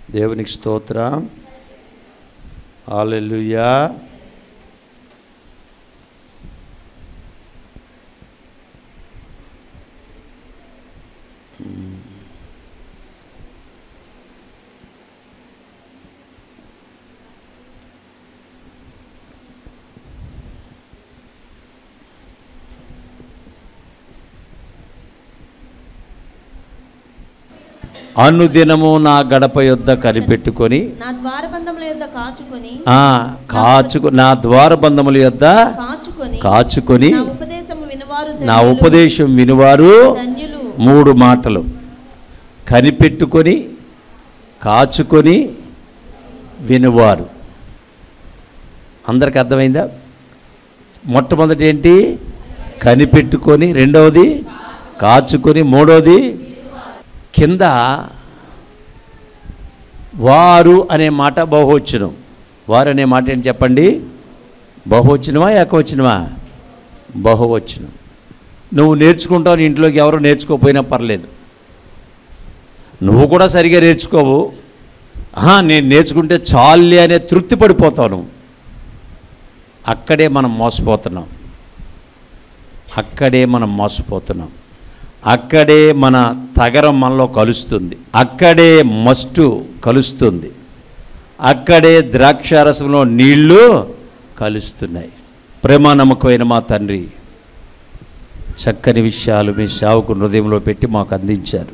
దేవునికి స్తోత్రం హల్లెలూయా అనుదినము నా గడప యొద్ద కనిపెట్టుకొని నా ద్వారబంధముల యొద్ద కాచుకొని ఆ కాచుకు నా ద్వారబంధముల యొద్ద కాచుకొని కాచుకొని నా ఉపదేశము వినువారు నా ధన్యులు, ఉపదేశం వినువారు ధన్యులు మూడు మాటలు కనిపెట్టుకొని కాచుకొని వినువారు అందరికి అర్థమైందా మొట్టమొదటి ఏంటి కనిపెట్టుకొని రెండవది కాచుకొని మూడవది కింద వారు అనే మాట బహువచనం వారు అనే మాట ఏంటి చెప్పండి బహువచనమా ఏకవచనమా బహువచనం నువ్వు నేర్చుకుంటావు నీ ఇంట్లోకి ఎవరు నేర్చుకోకపోయినా పర్లేదు నువ్వు కూడా సరిగా నేర్చుకోవు ఆహా, నేను నేర్చుకుంటే చాలే అనే తృప్తి పడిపోతావు నువ్వు అక్కడే మనం మోసపోతున్నాం అక్కడే మనం మోసపోతున్నాం అక్కడే మన తగరం మనలో కలుస్తుంది అక్కడే మస్టు కలుస్తుంది అక్కడే ద్రాక్షారసంలో నీళ్లు కలుస్తున్నాయి ప్రేమ నమ్మకమైన మా తండ్రి చక్కని విషయాలు మీ సేవకు హృదయంలో పెట్టి మాకు అందించారు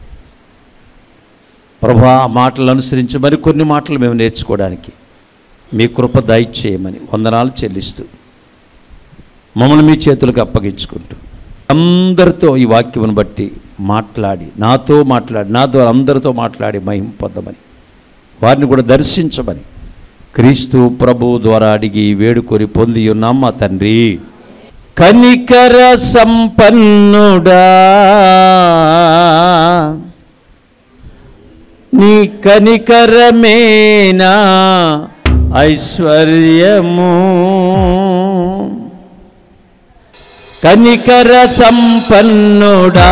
ప్రభా ఆ మాటలు అనుసరించి మరి కొన్ని మాటలు మేము నేర్చుకోవడానికి మీ కృప దయచేయమని వందనాలు చెల్లిస్తూ మమ్మల్ని మీ చేతులకు అప్పగించుకుంటూ అందరితో ఈ వాక్యమును బట్టి మాట్లాడి నాతో మాట్లాడి నా ద్వారా అందరితో మాట్లాడి మహిమ పొందమని వారిని కూడా దర్శించమని క్రీస్తు ప్రభు ద్వారా అడిగి వేడుకొని పొంది ఉన్నాం మా తండ్రి కనికర సంపన్నుడా నీ కనికరమేనా ఐశ్వర్యము కనికర సంపన్నుడా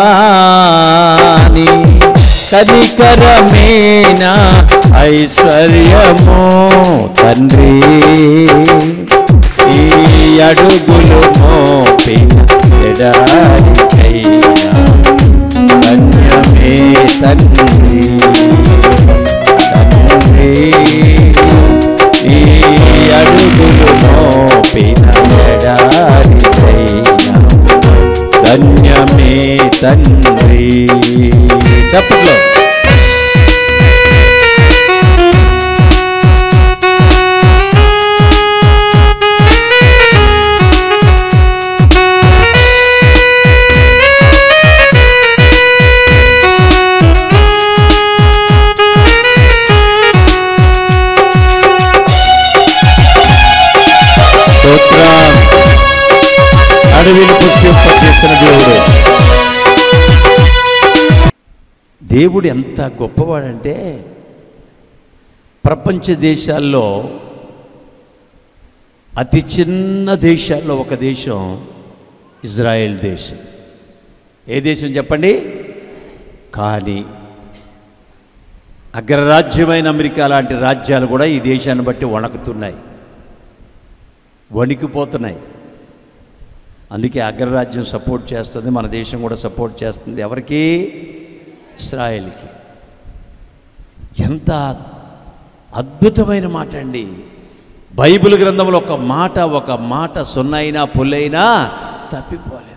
నీ కనికరమేనా ఐశ్వర్యము తండ్రి ఈ అడుగులు మోపిన ఎడారికైనా ధన్యమే తండ్రి తండ్రి ఈ అడుగులు మోపిన ఎడారికైనా ధన్యమే తండ్రి చెప్పట్లో స్తోత్రం అడవిని పుష్పింప చేసిన దేవుడు దేవుడు ఎంత గొప్పవాడంటే ప్రపంచ దేశాల్లో అతి చిన్న దేశాల్లో ఒక దేశం ఇజ్రాయెల్ దేశం ఏ దేశం చెప్పండి కానీ అగ్రరాజ్యమైన అమెరికా లాంటి రాజ్యాలు కూడా ఈ దేశాన్ని బట్టి వణకుతున్నాయి వణికిపోతున్నాయి అందుకే అగ్రరాజ్యం సపోర్ట్ చేస్తుంది మన దేశం కూడా సపోర్ట్ చేస్తుంది ఎవరికి ఇస్రాయేల్కి ఎంత అద్భుతమైన మాట అండి బైబిల్ గ్రంథంలో ఒక మాట ఒక మాట సున్నైనా పుల్లైనా తప్పిపోలేదు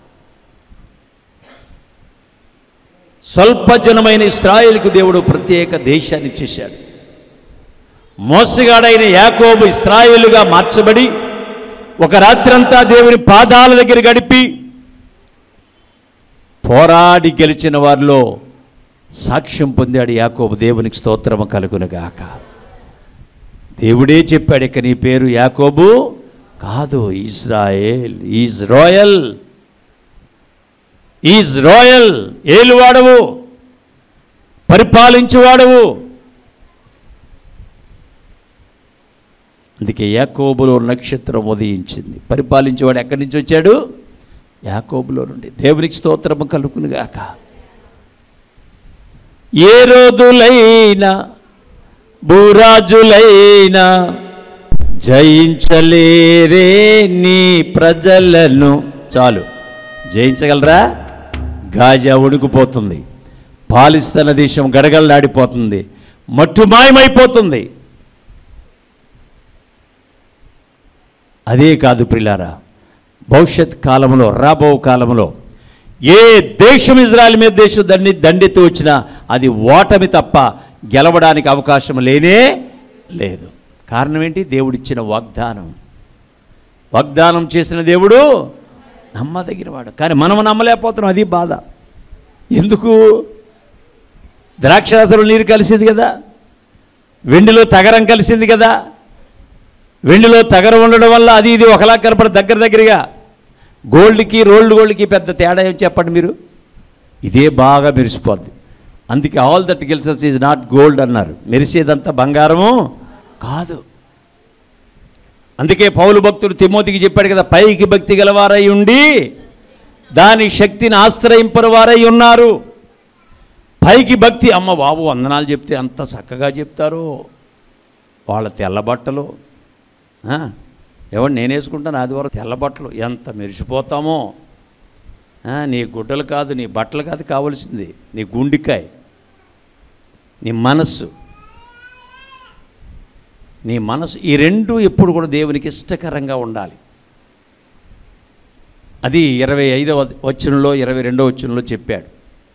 స్వల్ప జనమైన ఇస్రాయేల్కు దేవుడు ప్రత్యేక దేశాన్ని ఇచ్చేశాడు మోసగాడైన యాకోబు ఇస్రాయేలుగా మార్చబడి ఒక రాత్రంతా దేవుని పాదాల దగ్గర గడిపి పోరాడి గెలిచిన వారిలో సాక్ష్యం పొందాడు యాకోబు దేవునికి స్తోత్రము కలుగునుగాక దేవుడే చెప్పాడు ఇక నీ పేరు యాకోబు కాదు Israel is royal is royal ఏలువాడవు పరిపాలించువాడవు అందుకే యాకోబులో నక్షత్రం ఉదయించింది పరిపాలించేవాడు ఎక్కడి నుంచి వచ్చాడు యాకోబులో నుండి దేవునికి స్తోత్రము కలుగునుగాక ఏ రోజులైనా భూరాజులైనా జయించలేరే నీ ప్రజలను చాలు జయించగలరా గాజా ఉడికిపోతుంది పాలిస్తీన దేశం గడగడలాడిపోతుంది మట్టుమాయమైపోతుంది అదే కాదు ప్రిలారా భవిష్యత్ కాలంలో రాబో కాలంలో ఏ దేశం ఇజ్రాయెల్ మీద దేశం దండి దండెత్తి వచ్చినా అది ఓటమి తప్ప గెలవడానికి అవకాశం లేనే లేదు కారణం ఏంటి దేవుడిచ్చిన వాగ్దానం వాగ్దానం చేసిన దేవుడు నమ్మదగినవాడు కానీ మనం నమ్మలేకపోతున్నాం అది బాధ ఎందుకు ద్రాక్షాసరం నీరు కలిసింది కదా వెండిలో తగరం కలిసింది కదా వెండిలో తగరం ఉండడం వల్ల అది ఇది ఒకలా కనపడ దగ్గర దగ్గరగా గోల్డ్కి రోల్డ్ గోల్డ్కి పెద్ద తేడా ఏం చెప్పండి మీరు ఇదే బాగా మెరిసిపోద్ది అందుకే all that glitters is not gold అన్నారు మెరిసేదంతా బంగారము కాదు అందుకే పౌలు భక్తుడు తిమోతికి చెప్పాడు కదా పైకి భక్తి గలవారై ఉండి దాని శక్తిని ఆశ్రయింపరు వారై ఉన్నారు పైకి భక్తి అమ్మ బాబు వందనాలు చెప్తే అంత చక్కగా చెప్తారు వాళ్ళ తెల్ల బట్టలు ఆ, ఎవడు నేను వేసుకుంటాను ఆదివారం తెల్ల బట్టలు ఎంత మెరిసిపోతామో ఆ, నీ గుడ్డలు కాదు నీ బట్టలు కాదు కావలసింది నీ గుండికాయ నీ మనస్సు నీ మనసు ఈ రెండు ఎప్పుడు కూడా దేవునికి ఇష్టకరంగా ఉండాలి అది ఇరవై ఐదవ వచనంలో ఇరవై రెండవ వచనంలో చెప్పాడు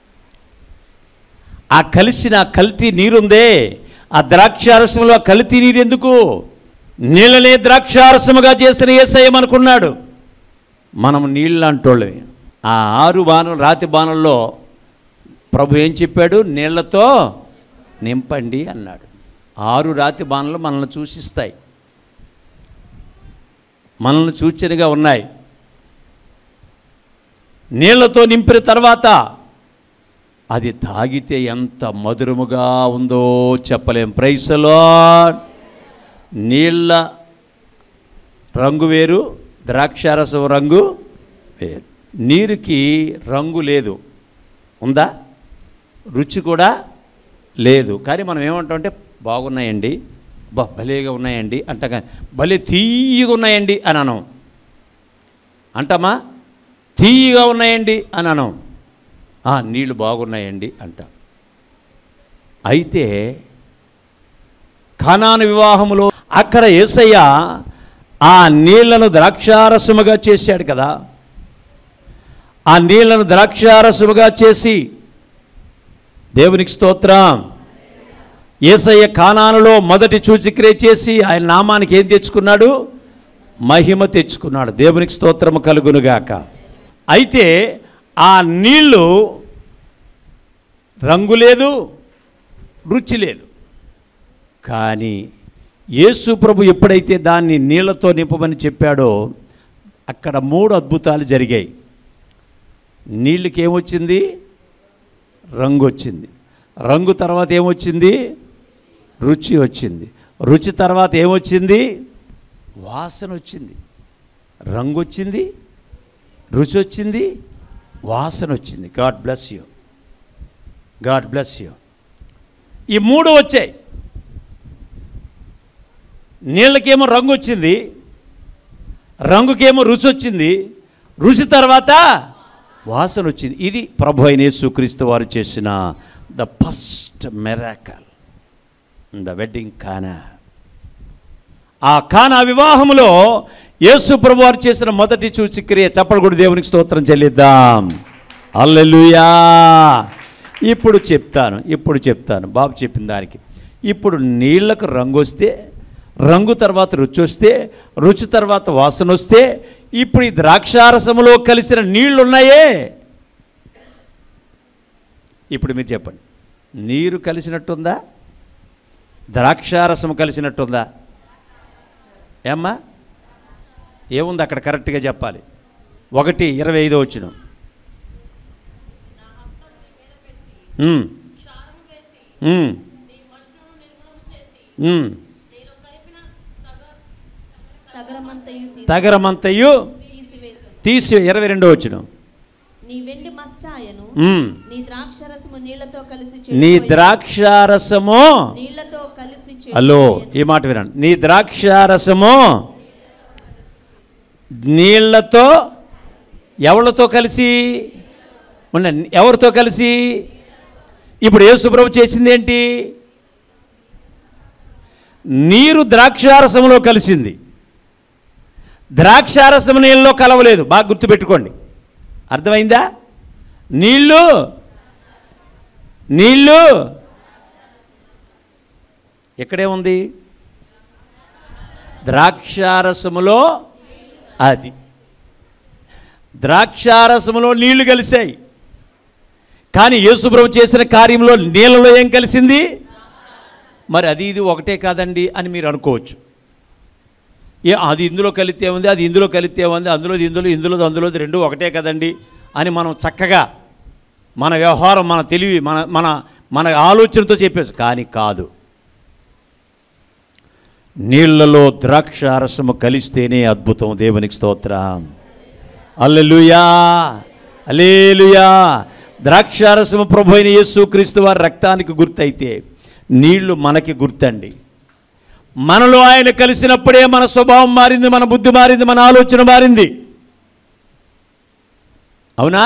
ఆ కలిసిన కల్తీ నీరుందే ఆ ద్రాక్షారసంలో ఆ కల్తీ నీరు ఎందుకు నీళ్ళనే ద్రాక్షారసముగా చేసిన ఏసయ్యమనుకున్నాడు మనం నీళ్ళు అంటోళ్ళే ఆ ఆరు బాణం రాతి బాణంలో ప్రభు ఏం చెప్పాడు నీళ్లతో నింపండి అన్నాడు ఆరు రాతి బాణలు మనల్ని సూచిస్తాయి మనల్ని సూచనగా ఉన్నాయి నీళ్లతో నింపిన తర్వాత అది తాగితే ఎంత మధురముగా ఉందో చెప్పలేం ప్రైసలో నీళ్ళ రంగు వేరు ద్రాక్షారసం రంగు వేరు నీరుకి రంగు లేదు ఉందా రుచి కూడా లేదు కానీ మనం ఏమంటామంటే బాగున్నాయండి బా భలేగా ఉన్నాయండి అంట కానీ భలే తీయగా ఉన్నాయండి అని అనం అంటామా తీయగా ఉన్నాయండి అని అనం "ఆ, నీళ్ళు బాగున్నాయండి అంట అయితే ఖానాను వివాహములో అక్కడ ఏసయ్య ఆ నీళ్లను ద్రాక్షారసముగా చేశాడు కదా ఆ నీళ్లను ద్రాక్షారసముగా చేసి దేవునికి స్తోత్రం ఏసయ్య కానానులో మొదటి సూచిక్రియ చేసి ఆయన నామానికి ఏం తెచ్చుకున్నాడు మహిమ తెచ్చుకున్నాడు దేవునికి స్తోత్రము కలుగునుగాక అయితే ఆ నీళ్ళు రంగు లేదు రుచి లేదు కానీ యేసు ప్రభు ఎప్పుడైతే దాన్ని నీళ్లతో నింపమని చెప్పాడో అక్కడ మూడు అద్భుతాలు జరిగాయి నీళ్ళకి ఏమొచ్చింది రంగు వచ్చింది రంగు తర్వాత ఏమొచ్చింది రుచి వచ్చింది రుచి తర్వాత ఏమొచ్చింది వాసన వచ్చింది రంగు వచ్చింది రుచి వచ్చింది వాసన వచ్చింది God bless you God bless you ఈ మూడు వచ్చాయి నీళ్ళకేమో రంగు వచ్చింది రంగుకేమో రుచి వచ్చింది రుచి తర్వాత వాసన వచ్చింది ఇది ప్రభు అయిన యేసుక్రీస్తు వారు చేసిన the first miracle the wedding Cana ఆ కానా వివాహములో యేసు ప్రభు వారు చేసిన మొదటి సూచిక్రియ చప్పడు కూడా దేవునికి స్తోత్రం చెల్లిద్దాం అల్లెలుయా ఇప్పుడు చెప్తాను ఇప్పుడు చెప్తాను బాబు చెప్పిన దానికి ఇప్పుడు నీళ్లకు రంగు వస్తే రంగు తర్వాత రుచి వస్తే రుచి తర్వాత వాసన వస్తే ఇప్పుడు ఈ ద్రాక్షారసములో కలిసిన నీళ్లు ఉన్నాయే ఇప్పుడు మీరు చెప్పండి నీరు కలిసినట్టుందా ద్రాక్షారసము కలిసినట్టుందా ఏమ్మా ఏముంది అక్కడ కరెక్ట్గా చెప్పాలి ఒకటి ఇరవై ఐదో వచ్చిన తగరమంతయు తీసి- తగరమంతయు తీసివేసి తీసి ఇరవై రెండో వచ్చిన నీ వెండి మస్టాయను ఉమ్. నీ ద్రాక్షరసము నీళ్లతో కలిసి నీ చెడిపోయి- ద్రాక్షారసము నీళ్లతో కలిసి హలో చెడిపోయెను. ఈ మాట వినండి నీ ద్రాక్షారసము నీళ్లతో ఎవరితో కలిసి ఉండండి ఎవరితో కలిసి ఇప్పుడు యేసుప్రభు చేసింది ఏంటి నీరు ద్రాక్షారసంలో కలిసింది ద్రాక్షారసం నీళ్ళలో కలవలేదు బాగా గుర్తుపెట్టుకోండి అర్థమైందా నీళ్ళు నీళ్ళు ఎక్కడే ఉంది ద్రాక్షారసములో అది ద్రాక్షారసములో నీళ్లు కలిశాయి కానీ యేసుప్రభు చేసిన కార్యంలో నీళ్ళలో ఏం కలిసింది మరి అది ఇది ఒకటే కాదండి అని మీరు అనుకోవచ్చు ఏ అది ఇందులో కలితే ఉంది అది ఇందులో కలితే ఉంది అందులో ఇందులో ఇందులో అందులో రెండు ఒకటే కదండి అని మనం చక్కగా మన వ్యవహారం మన తెలివి మన మన మన ఆలోచనతో చెప్పేసి కానీ కాదు నీళ్లలో ద్రాక్ష రసము కలిస్తేనే అద్భుతం దేవునికి స్తోత్రం అల్లెలుయా అలేలుయా ద్రాక్షారసము ప్రభు అయిన యేసు క్రీస్తు వారి రక్తానికి గుర్తయితే నీళ్లు మనకి గుర్తండి మనలో ఆయన కలిసినప్పుడే మన స్వభావం మారింది మన బుద్ధి మారింది మన ఆలోచన మారింది అవునా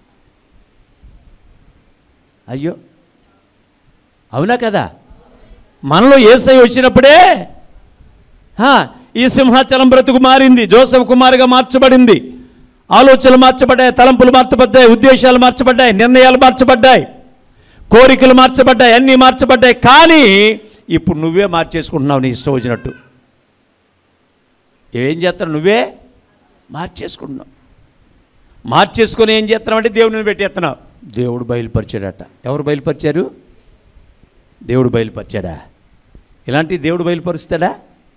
అయ్యో అవునా కదా మనలో ఏసై వచ్చినప్పుడే హా, ఈ సింహాచలం బ్రతుకు మారింది జోసఫ్ కుమార్గా మార్చబడింది ఆలోచనలు మార్చబడ్డాయి తలంపులు మార్చబడ్డాయి ఉద్దేశాలు మార్చబడ్డాయి నిర్ణయాలు మార్చబడ్డాయి కోరికలు మార్చబడ్డాయి అన్నీ మార్చబడ్డాయి కానీ ఇప్పుడు నువ్వే మార్చేసుకుంటున్నావు నీ ఇష్టం వచ్చినట్టు ఏం చేస్తావు నువ్వే మార్చేసుకుంటున్నావు మార్చేసుకొని ఏం చేస్తున్నావు అంటే దేవుని పెట్టేస్తున్నావు దేవుడు బయలుపరిచాడట ఎవరు బయలుపరిచారు దేవుడు బయలుపరిచాడా ఇలాంటి దేవుడు బయలుపరుస్తాడా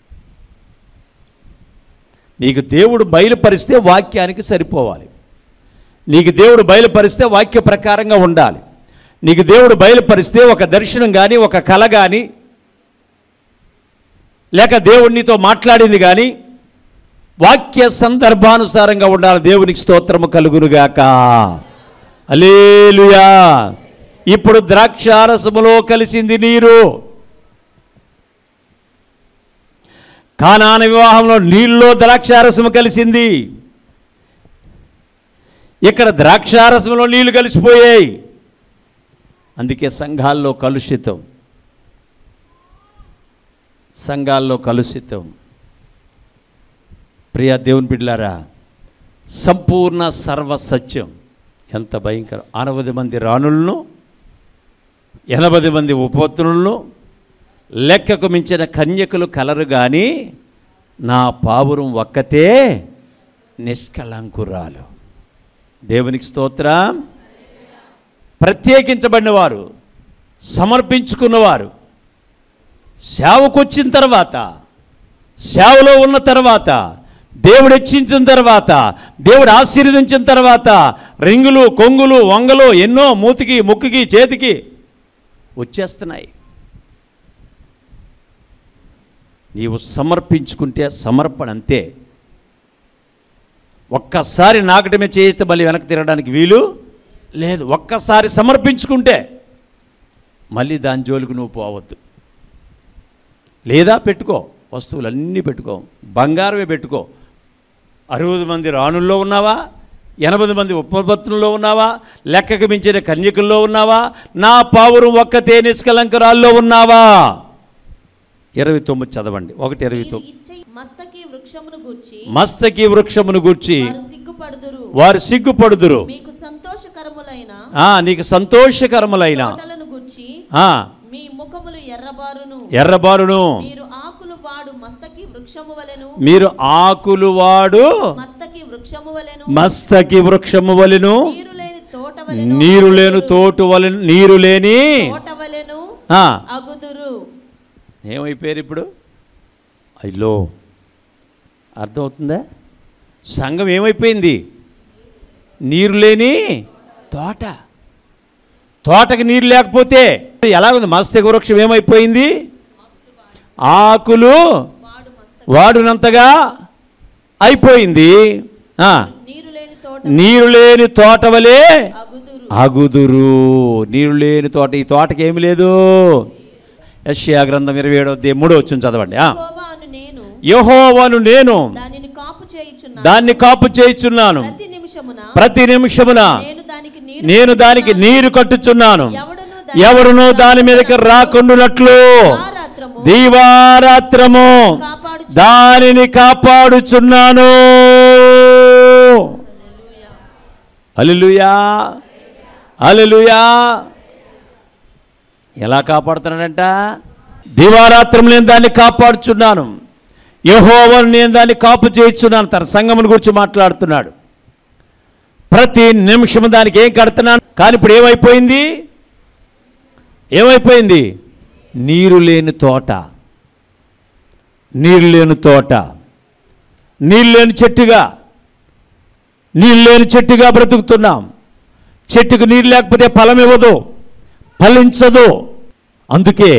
నీకు దేవుడు బయలుపరిస్తే వాక్యానికి సరిపోవాలి నీకు దేవుడు బయలుపరిస్తే వాక్య ప్రకారంగా ఉండాలి నీకు దేవుడు బయలుపరిస్తే ఒక దర్శనం కానీ ఒక కళ కానీ లేక దేవుడు నీతో మాట్లాడింది కానీ వాక్య సందర్భానుసారంగా ఉండాలి దేవునికి స్తోత్రము కలుగునుగాక అలేలుయా ఇప్పుడు ద్రాక్షారసములో కలిసింది నీరు కానాన వివాహంలో నీళ్ళలో ద్రాక్షారసము కలిసింది ఇక్కడ ద్రాక్షారసంలో నీళ్లు కలిసిపోయాయి అందుకే సంఘాల్లో కలుషితం సంఘాల్లో కలుషితం ప్రియ దేవుని బిడ్డలారా సంపూర్ణ సర్వసత్యం ఎంత భయంకరం అరవది మంది రాణులను ఎనభై మంది ఉపపత్నులను లెక్కకు మించిన కన్యకులు కలరు కానీ నా పావురం ఒక్కతే నిష్కళంకురాలు దేవునికి స్తోత్రం ప్రత్యేకించబడిన వారు సమర్పించుకున్నవారు సేవకు వచ్చిన తర్వాత సేవలో ఉన్న తర్వాత దేవుడు హెచ్చించిన తర్వాత దేవుడు ఆశీర్వదించిన తర్వాత రింగులు కొంగులు వంగలు ఎన్నో మూతికి ముక్కుకి చేతికి వచ్చేస్తున్నాయి నీవు సమర్పించుకుంటే సమర్పణ అంతే ఒక్కసారి నాకటమే చేస్తే మళ్ళీ వెనక్కి తిరగడానికి వీలు లేదు ఒక్కసారి సమర్పించుకుంటే మళ్ళీ దాని జోలికి నువ్వు పోవద్దు లేదా పెట్టుకో వస్తువులన్నీ పెట్టుకో బంగారమే పెట్టుకో అరవై మంది రాణుల్లో ఉన్నావా ఎనభై మంది ఉపపత్నుల్లో ఉన్నావా లెక్కకు మించిన కన్యకుల్లో ఉన్నావా నా పావురం ఒక్కతే నిష్కలంకరాల్లో ఉన్నావా ఇరవై తొమ్మిది చదవండి ఒకటి ఇరవై మీరు తొమ్మిది ఇచ్చే మస్తకి వృక్షమును గూర్చి మస్తకి వృక్షమును గూర్చి వారు సిగ్గుపడుదురు వారు సిగ్గుపడుదురు మీకు సంతోషకరములైన ఆ, నీకు సంతోషకరములైన తోటలను గూర్చి ఆ, మీ ముఖములు ఎర్రబారును ఎర్రబారును మీరు ఆకులు వాడు మస్తకి వృక్షము వలెను మీరు ఆకులు వాడు మస్తకి వృక్షము వలెను మస్తకి వృక్షము వలెను నీరు లేని తోట వలెను నీరు లేని తోటు వలెను నీరు లేని తోట వలెను ఆ, అగుదురు ఏమైపోయారు ఇప్పుడు అయ్యో అర్థమవుతుందా సంఘం ఏమైపోయింది నీరు లేని తోట తోటకి నీరు లేకపోతే ఎలా ఉంది మస్తక వృక్షం ఏమైపోయింది ఆకులు వాడు మస్త వాడునంతగా అయిపోయింది ఆ, నీరు లేని తోట తోట నీరు లేని తోట వలె అగుదురు అగుదురు నీరు లేని తోట ఈ తోటకి ఏమి లేదు యష్యా గ్రంథం ఇరవై ఏడవ మూడో వచ్చిన చదవండి ఆ. యెహోవా అను నేను యెహోవాను నేను దానిని కాపు చేయుచున్నాను దాన్ని కాపు చేయుచున్నాను ప్రతి నిమిషమున ప్రతి నిమిషమున నేను దానికి నీరు నేను దానికి నీరు కట్టుచున్నాను ఎవడును ఎవరును దాని మీదకి రాకుండునట్లు రాత్రము దీవారాత్రము కాపాడు దానిని కాపాడుచున్నాను అలెలుయా అలెలుయా ఎలా కాపాడుతున్నాడంట దివారాత్రం నేను దాన్ని కాపాడుచున్నాను యహోవను నేను దాన్ని కాపు చేయించున్నాను తన సంగముని గురించి మాట్లాడుతున్నాడు ప్రతి నిమిషం దానికి ఏం కడుతున్నాను కానీ ఇప్పుడు ఏమైపోయింది ఏమైపోయింది నీరు లేని తోట నీరు లేని తోట నీళ్ళు లేని చెట్టుగా నీళ్ళు లేని చెట్టుగా బ్రతుకుతున్నాం చెట్టుకు నీరు లేకపోతే ఫలం ఇవ్వదు ఫలించదు అందుకే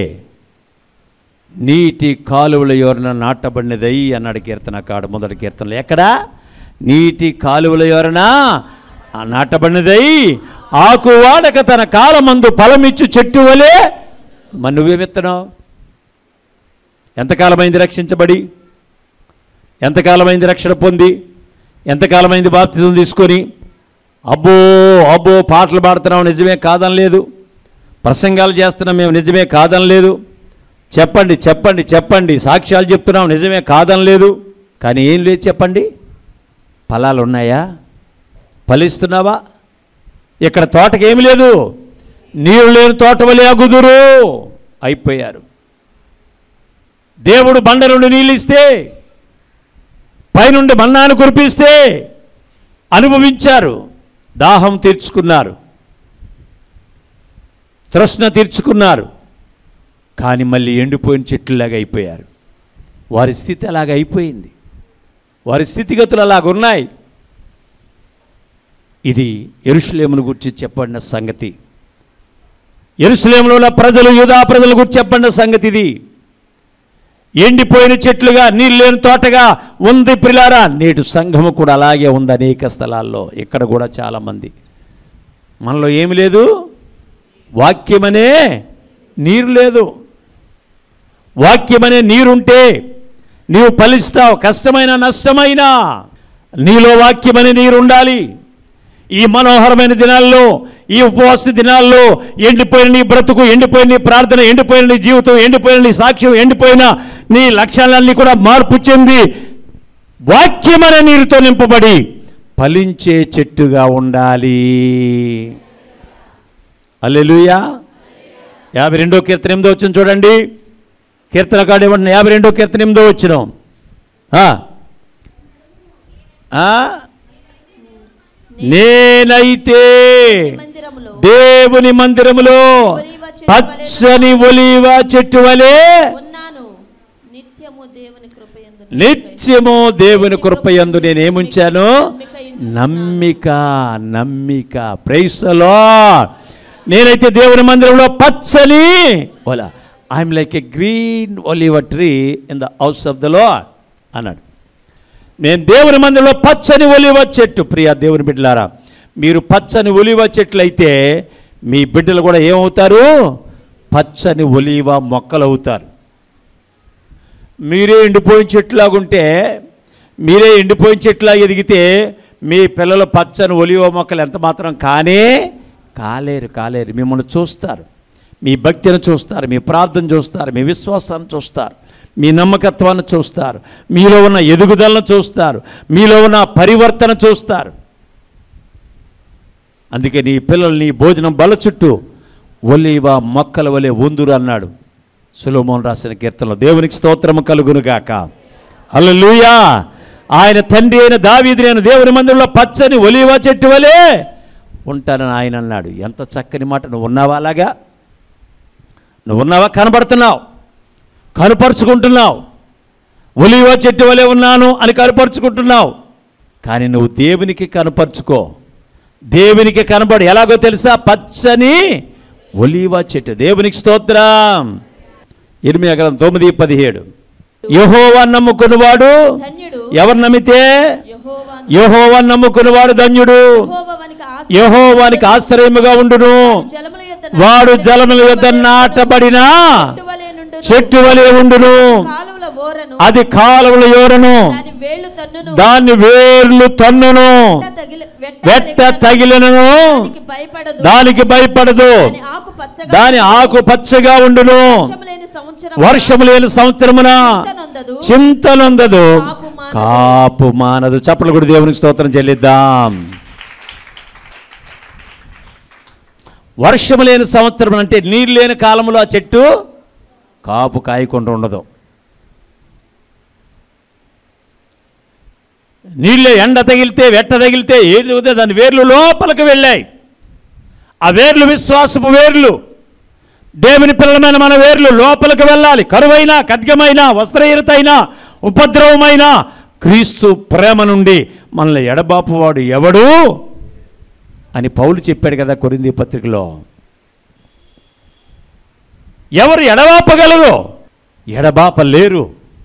నీటి కాలువల ఎవరన నాటబడినదై అన్నాడు కీర్తనకాడు మొదటి కీర్తనలు ఎక్కడ నీటి కాలువల ఎవరన నాటబడినదై ఆకు వాడక తన కాలమందు ఫలమిచ్చు చెట్టు వలె మరి నువ్వేమెత్తనావు ఎంతకాలమైంది రక్షించబడి ఎంతకాలమైంది రక్షణ పొంది ఎంతకాలమైంది బాప్తిజం తీసుకొని అబ్బో అబ్బో పాటలు పాడుతున్నాం నిజమే కాదని లేదు ప్రసంగాలు చేస్తున్నాం మేము నిజమే కాదని లేదు చెప్పండి చెప్పండి చెప్పండి సాక్ష్యాలు చెప్తున్నాం నిజమే కాదని లేదు కానీ ఏం లేదు చెప్పండి ఫలాలు ఉన్నాయా ఫలిస్తున్నావా ఇక్కడ తోటకి ఏమి లేదు నీరు లేని తోట వలె అగుదురు అయిపోయారు దేవుడు బండ నుండి నీళ్ళు ఇస్తే పైనుండి మన్నాను కురిపిస్తే అనుభవించారు దాహం తీర్చుకున్నారు తృష్ణ తీర్చుకున్నారు కానీ మళ్ళీ ఎండిపోయిన చెట్లులాగా అయిపోయారు వారి స్థితి అలాగ అయిపోయింది వారి స్థితిగతులు అలాగ ఉన్నాయి ఇది ఎరుషులేమును గురించి చెప్పబడిన సంగతి ఎరుసలేంలో ఉన్న ప్రజలు యూదా ప్రజల గురించి చెప్పండి సంగతి ఇది ఎండిపోయిన చెట్లుగా నీళ్ళు లేని తోటగా ఉంది ప్రిలారా నేటి సంఘము కూడా అలాగే ఉంది అనేక స్థలాల్లో ఇక్కడ కూడా చాలామంది మనలో ఏమి లేదు వాక్యమనే నీరు లేదు వాక్యమనే నీరుంటే నీవు ఫలిస్తావు కష్టమైన నష్టమైన నీలో వాక్యమనే నీరు ఉండాలి ఈ మనోహరమైన దినాల్లో ఈ ఉపవాస దినాల్లో ఎండిపోయిన నీ బ్రతుకు ఎండిపోయిన నీ ప్రార్థన ఎండిపోయిన నీ జీవితం ఎండిపోయిన నీ సాక్ష్యం ఎండిపోయిన నీ లక్ష్యాలన్నీ కూడా మార్పు చెంది వాక్యమనే నీరుతో నింపబడి ఫలించే చెట్టుగా ఉండాలి అల్లెలుయా యాభై రెండో కీర్తన ఎనిమిదో వచ్చిన చూడండి కీర్తన కాడు ఇవ్వండి యాభై రెండో కీర్తన ఎనిమిదో వచ్చిన నేనైతే మందిరములో దేవుని మందిరములో ఒలీవ చెట్టు పచ్చని ఒలీవ చెట్టు వలె ఉన్నాను నిత్యము దేవుని కృపయందు నిత్యము దేవుని కృపయందు నేనేముంచాను నమ్మిక నమ్మిక ప్రైసలో నేనైతే దేవుని మందిరంలో పచ్చని ఓలా I'm like a green olive tree in the house of the Lord అన్నాడు నేను దేవుని మందిరంలో పచ్చని ఒలివ చెట్టు ప్రియ దేవుని బిడ్డలారా మీరు పచ్చని ఒలివ చెట్లు అయితే మీ బిడ్డలు కూడా ఏమవుతారు పచ్చని ఒలివ మొక్కలు అవుతారు మీరే ఎండిపోయిన చెట్లాగుంటే మీరే ఎండిపోయిన చెట్లా ఎదిగితే మీ పిల్లలు పచ్చని ఒలివ మొక్కలు ఎంత మాత్రం కానే కాలేరు కాలేరు మిమ్మల్ని చూస్తారు మీ భక్తిని చూస్తారు మీ ప్రార్థన చూస్తారు మీ విశ్వాసాన్ని చూస్తారు మీ నమ్మకత్వాన్ని చూస్తారు మీలో ఉన్న ఎదుగుదలను చూస్తారు మీలో ఉన్న పరివర్తన చూస్తారు అందుకే నీ పిల్లలు నీ భోజనం బల చుట్టూ ఒలివ మొక్కల వలె ఉందురు అన్నాడు సులోమోన్ రాసిన కీర్తనలో దేవునికి స్తోత్రము కలుగునుగాక హల్లెలూయా ఆయన తండ్రి అయిన దావీది నేను దేవుని మందిరంలో పచ్చని ఒలివ చెట్టు వలె ఉంటానని ఆయన అన్నాడు ఎంత చక్కని మాట నువ్వు ఉన్నావా అలాగా నువ్వు ఉన్నావా కనబడుతున్నావు కనుపరుచుకుంటున్నావు ఒలివ చెట్టు వలె ఉన్నాను అని కనపరుచుకుంటున్నావు కానీ నువ్వు దేవునికి కనపరుచుకో దేవునికి కనబడు ఎలాగో తెలుసా పచ్చని ఒలివ చెట్టు దేవునికి స్తోత్రం ఎనిమిది గ్రంథం తొమ్మిది పదిహేడు యహోవా నమ్ముకున్నవాడు ధన్యుడు ఎవరు నమ్మితే యెహోవాను యహోవా నమ్ముకున్నవాడు ధన్యుడు యెహోవానికి ఆశ- యహోవానికి ఆశ్రయముగా ఉండును జలముల యొద్ద వాడు జలముల యొద్ద నాటబడిన నాటువలే నుండును. చెట్టు వలె ఉండును కాలువల ఓరను అది కాలువల యోరను దాని వేళ్ళు తన్నును దాన్ని వేర్లు తన్నును వెట్ట తగిలి వెట్ట వెట్ట తగిలిన తగిలినను దానికి భయపడదు దానికి భయపడదు దాని ఆకు పచ్చగా దాని ఆకు పచ్చగా ఉండును వర్షము లేని సంవత్సరం వర్షము లేని సంవత్సరమున నొందదు చింతనుందదు కాపు మానదు. కాపు మానదు చప్పలు కూడా దేవునికి స్తోత్రం చెల్లిద్దాం వర్షము లేని సంవత్సరం అంటే నీరు లేని కాలంలో ఆ చెట్టు కాపు కాయకుండా ఉండదు నీళ్ళు ఎండ తగిలితే వెట్ట తగిలితే ఏది అవుతే దాని వేర్లు లోపలికి వెళ్ళాయి ఆ వేర్లు విశ్వాసపు వేర్లు దేవుని పిల్లలమైన మన వేర్లు లోపలికి వెళ్ళాలి కరువైనా ఖడ్గమైనా వస్త్రహీనతైనా ఉపద్రవమైన క్రీస్తు ప్రేమ నుండి మనల్ని ఎడబాపువాడు ఎవడు అని పౌలు చెప్పాడు కదా కొరింది పత్రికలో ఎవరు ఎడబాపగలరు ఎడబాపలేరు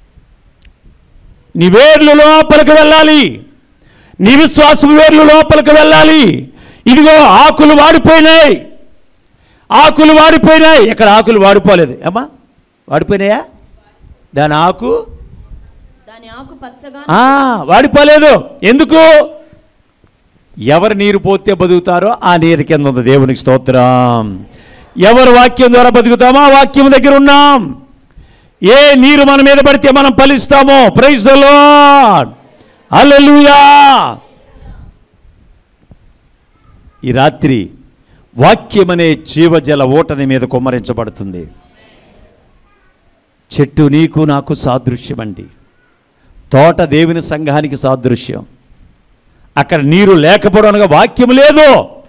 నీ వేర్లు లోపలికి వెళ్ళాలి నీ విశ్వాసం వేర్లు లోపలికి వెళ్ళాలి ఇదిగో ఆకులు వాడిపోయినాయి ఆకులు వాడిపోయినాయి ఇక్కడ ఆకులు వాడిపోలేదు ఏమ్మా వాడిపోయినాయా దాని ఆకు దాని ఆకు పచ్చగా ఆ, వాడిపోలేదు ఎందుకు ఎవరు నీరు పోతే బతుకుతారో ఆ నీరు కింద ఉంది దేవునికి స్తోత్రం ఎవరు వాక్యం ద్వారా బతుకుతామో ఆ వాక్యం దగ్గర ఉన్నాం ఏ నీరు మన మీద పడితే మనం ఫలిస్తామో ప్రైజ్ అల్లెలుయా ఈ రాత్రి వాక్యం అనే జీవజల ఓటని మీద కుమ్మరించబడుతుంది చెట్టు నీకు నాకు సాదృశ్యం అండి తోట దేవుని సంఘానికి సాదృశ్యం అక్కడ నీరు లేకపోవడం అనగా వాక్యం లేదు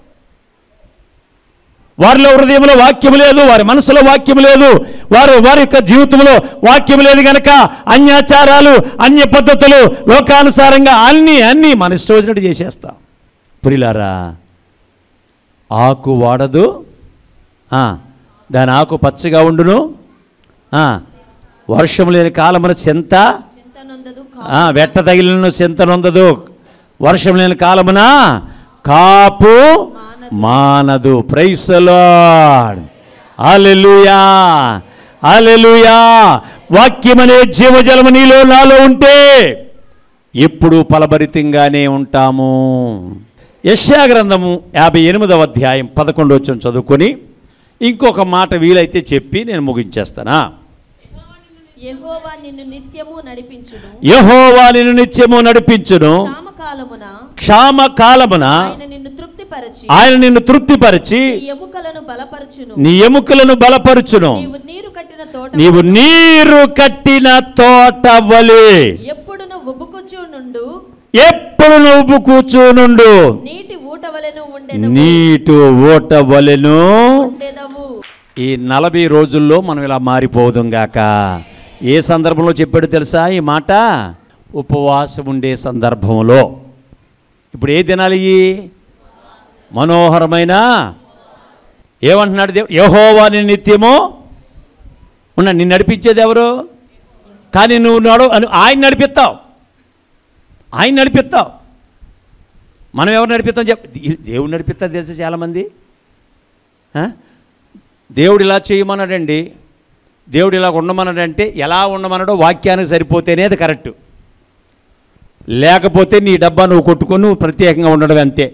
వారిలో హృదయంలో వాక్యం లేదు వారి మనసులో వాక్యం లేదు వారు వారి యొక్క జీవితంలో వాక్యం లేదు గనక అన్యాచారాలు అన్య పద్ధతులు లోకానుసారంగా అన్నీ అన్నీ మన ఇష్టం వచ్చినట్టు చేసేస్తాం పురిలారా ఆకు వాడదు ఆ, దాని ఆకు పచ్చగా ఉండును ఆ, వర్షం లేని కాలమున చింత చింత నొందదు ఆ, వెట్ట తగిలిన చింత నొందదు వర్షం లేని కాలమున కాపు మానదు ప్రైసలాడ్ అలెలుయా అలెలుయా వాక్యమనే జీవజలము నీలో నాలో ఉంటే ఎప్పుడు ఫలభరితంగానే ఉంటాము యశ్యా గ్రంథము యాభై ఎనిమిదవ అధ్యాయం పదకొండు వచ్చిన చదువుకొని ఇంకొక మాట వీలైతే చెప్పి నేను ముగించేస్తానా యెహోవా నిన్ను నిత్యము నడిపించును యహోవా నిన్ను నిత్యము నడిపించును క్షామకాలమున క్షామ కాలమున ఆయన నిన్ను తృప్తిపరచి ఆయన నిన్ను తృప్తిపరిచి నీ ఎముకలను బలపరచును నీ ఎముకలను బలపరుచును నీవు నీరు కట్టిన తోట నీవు నీరు కట్టిన తోట వలె ఎప్పుడును ఉబ్బుకుచు నుండు ఎప్పుడు నువ్వు కూర్చునుండు నీటి ఊట వలెను ఉండేదవు నీటు ఓట వలెను ఉండేదవు ఈ నలభై రోజుల్లో మనం ఇలా మారిపోదుం గాక ఏ సందర్భంలో చెప్పాడు తెలుసా ఈ మాట ఉపవాసం ఉండే సందర్భంలో ఇప్పుడు ఏ దినాలు ఇవి మనోహరమైన ఏమంటున్నాడు దేవు యహోవాని నిత్యము ఉన్న నిన్ను నడిపించేది ఎవరు కానీ నువ్వు నడు అని ఆయన నడిపిస్తావు ఆయన నడిపిస్తావు మనం ఎవరు నడిపిస్తాం చెప్ దేవుడు నడిపిస్తా తెలుసా చాలామంది ఆ? దేవుడు ఇలా చేయమన్నాడండి దేవుడు ఇలా ఉండమన్నాడంటే ఎలా ఉండమన్నాడో వాక్యానికి సరిపోతేనే అది కరెక్ట్ లేకపోతే నీ డబ్బా నువ్వు కొట్టుకొని నువ్వు ప్రత్యేకంగా ఉండడం అంతే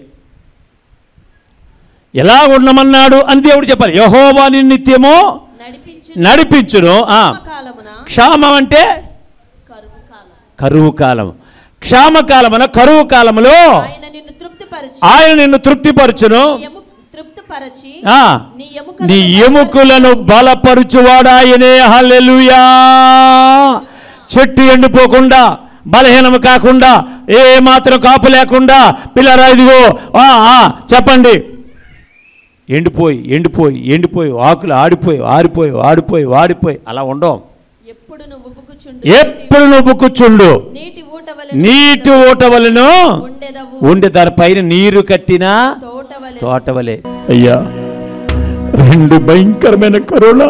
ఎలా ఉండమన్నాడు అని దేవుడు చెప్పాలి యహోవాని నిత్యము నడిపించు నడిపించును ఆ. కాలమున క్షామం అంటే కరువు కాలం కరువు కాలం క్షామకాలమున కరువు కాలములో ఆయన నిన్ను తృప్తిపరచి ఆయన నిన్ను తృప్తిపరచును నీ ఎము తృప్తిపరచి ఆ, నీ నీ ఎముకలను బలపరుచువాడాయనే హల్లెలూయా చెట్టు ఎండిపోకుండా బలహీనము కాకుండా ఏ మాత్రం కాపు లేకుండా పిల్లరా ఇదిగో ఆ, ఆ, చెప్పండి ఎండిపోయి ఎండిపోయి ఎండిపోయి ఆకులు ఆడిపోయి ఆరిపోయి ఆడిపోయి వాడిపోయి అలా ఉండవు ఎప్పుడు నువ్వు ఉబ్బుకుచుండు ఎప్పుడు నువ్వు కూర్చుండు నీటి ఊట వలె నీటి ఊట వలెను ఉండేదవు ఉండి దానిపైన నీరు కట్టినా తోట వలె తోటవలే అయ్యా రెండు భయంకరమైన కరోనా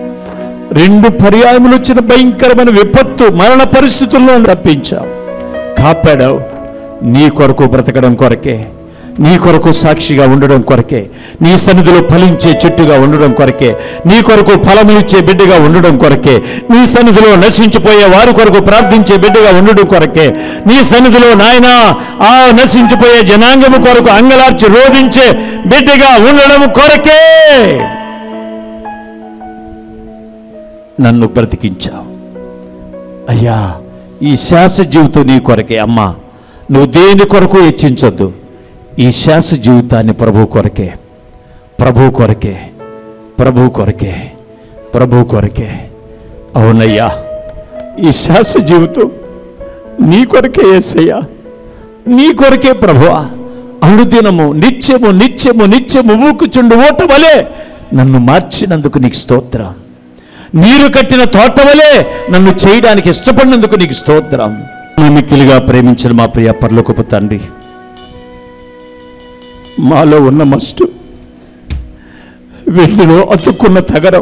రెండు పర్యాయములు వచ్చిన భయంకరమైన విపత్తు మరణ పరిస్థితుల్లో తప్పించావు కాపాడావు నీ కొరకు బ్రతకడం కొరకే నీ కొరకు సాక్షిగా ఉండడం కొరకే నీ సన్నిధిలో ఫలించే చెట్టుగా ఉండడం కొరకే నీ కొరకు ఫలములిచ్చే బిడ్డగా ఉండడం కొరకే నీ సన్నిధిలో నశించిపోయే వారి కొరకు ప్రార్థించే బిడ్డగా ఉండడం కొరకే నీ సన్నిధిలో నాయన ఆ నశించిపోయే జనాంగము కొరకు అంగలార్చి రోధించే బిడ్డగా ఉండడం కొరకే నన్ను బ్రతికించావు అయ్యా ఈ శ్వాస జీవితం నీ కొరకే అమ్మా నువ్వు దేని కొరకు హెచ్చించొద్దు ఈ శ్వాస జీవితాన్ని ప్రభు కొరకే ప్రభు కొరకే ప్రభు కొరకే ప్రభు కొరకే అవునయ్యా ఈ శ్వాస జీవితం నీ కొరకే ఏసయ్యా నీ కొరకే ప్రభువా అనుదినము నిత్యము నిత్యము నిత్యము ఊకుచుండు ఓట వలె నన్ను మార్చినందుకు నీకు స్తోత్రం నీరు కట్టిన తోట వలె నన్ను చేయడానికి ఇష్టపడినందుకు నీకు స్తోత్రం మిక్కిలిగా ప్రేమించిన మా ప్రియ పర్లోకపు తండ్రి మాలో ఉన్న మస్టు వెళ్ళిలో అతుక్కున్న తగరం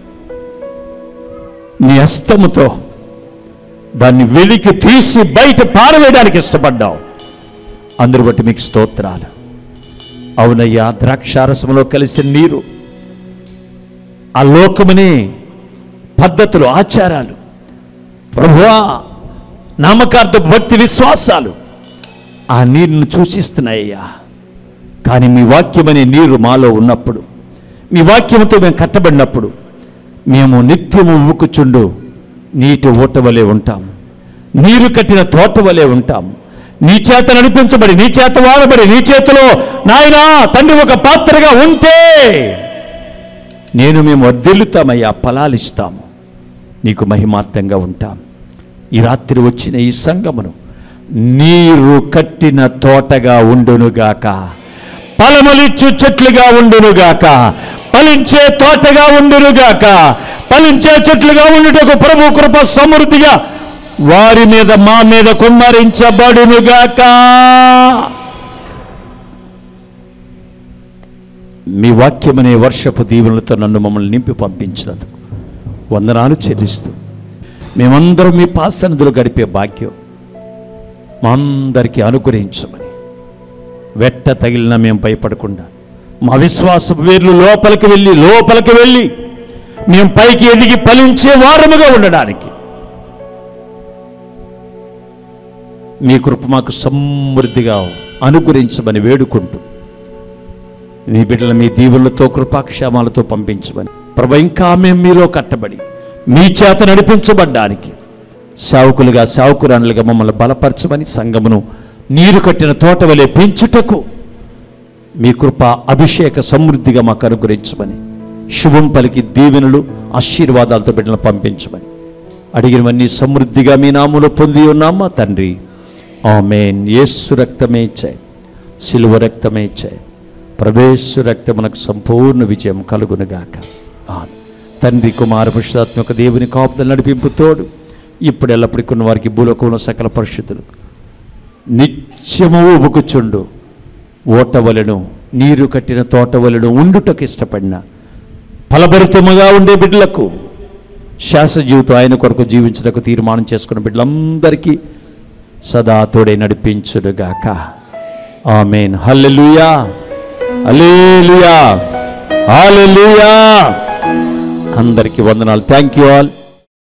నీ హస్తముతో దాన్ని వెలికి తీసి బయట పారవేయడానికి ఇష్టపడ్డావు అందరు బట్టి మీకు స్తోత్రాలు అవునయ్యా ద్రాక్షారసములో కలిసిన నీరు ఆ లోకముని పద్ధతులు ఆచారాలు ప్రభువా నామకార్థ భక్తి విశ్వాసాలు ఆ నీరును సూచిస్తున్నాయ్యా కానీ మీ వాక్యమనే నీరు మాలో ఉన్నప్పుడు మీ వాక్యముతో మేము కట్టబడినప్పుడు మేము నిత్యము ఊకుచుండు నీటి ఊట వలె ఉంటాం నీరు కట్టిన తోట వలె ఉంటాం నీ చేత నడిపించబడి నీ చేత వాడబడి నీ చేతిలో నాయనా తండ్రి ఒక పాత్రగా ఉంటే నేను మేము వర్ధిల్లుతామయ్యా ఫలాలిస్తాము నీకు మహిమార్థంగా ఉంటాం ఈ రాత్రి వచ్చిన ఈ సంగమును నీరు కట్టిన తోటగా ఉండునుగాక ఫలములిచ్చు చెట్లుగా ఉండునుగాక ఫలించే తోటగా ఉండునుగాక ఫలించే చెట్లుగా ఉండుటకు ప్రభు కృప సమృద్ధిగా వారి మీద మా మీద కుమ్మరించబడునుగాక మీ వాక్యమనే వర్షపు దీవులతో నన్ను మమ్మల్ని నింపి పంపించినందుకు వందనాలు చెల్లిస్తూ మేమందరం మీ పాసనదులు గడిపే భాగ్యం మా అందరికీ అనుగ్రహించమని వెట్ట తగిలిన మేము భయపడకుండా మా విశ్వాస వేర్లు లోపలికి వెళ్ళి లోపలికి వెళ్ళి మేము పైకి ఎదిగి ఫలించే వారముగా ఉండడానికి మీ కృప మాకు సమృద్ధిగా అనుగ్రహించమని వేడుకుంటూ మీ బిడ్డల మీ దీవులతో కృపాక్షేమాలతో పంపించమని ప్రభు ఇంకా మేము మీలో కట్టబడి మీ చేత నడిపించబడ్డానికి సావుకులుగా సావుకురానులుగా మమ్మల్ని బలపరచమని సంగమును నీరు కట్టిన తోట వలె పెంచుటకు మీ కృప అభిషేక సమృద్ధిగా మాకు అనుగ్రహించమని శుభం పలికి దీవెనలు ఆశీర్వాదాలతో బిడ్డలను పంపించమని అడిగినవన్నీ సమృద్ధిగా మీ నాములో పొంది ఉన్నామా తండ్రి ఆమెన్ యేసు రక్తమే ఇచ్చాయి సిలువ రక్తమే ఇచ్చాయి ప్రవేశ రక్తమునకు సంపూర్ణ విజయం కలుగునుగాక ఆమె తండ్రి కుమార పురుషాత్మక దేవుని కాపుదల నడిపింపు తోడు ఇప్పుడు ఎల్లప్పటికీ ఉన్న వారికి భూలోకంలో సకల పరిస్థితులు నిత్యము ఉబుకుచుండు ఓటవలను నీరు కట్టిన తోటవలను ఉండుటకు ఇష్టపడిన ఫలభరితముగా ఉండే బిడ్డలకు శాస జీవితం ఆయన కొరకు జీవించుటకు తీర్మానం చేసుకున్న బిడ్డలందరికీ సదా తోడే నడిపించుడుగాక ఆమెన్ హల్లెలూయా హల్లెలూయా హల్లెలూయా అందరికీ వందనాలు థ్యాంక్ యూ ఆల్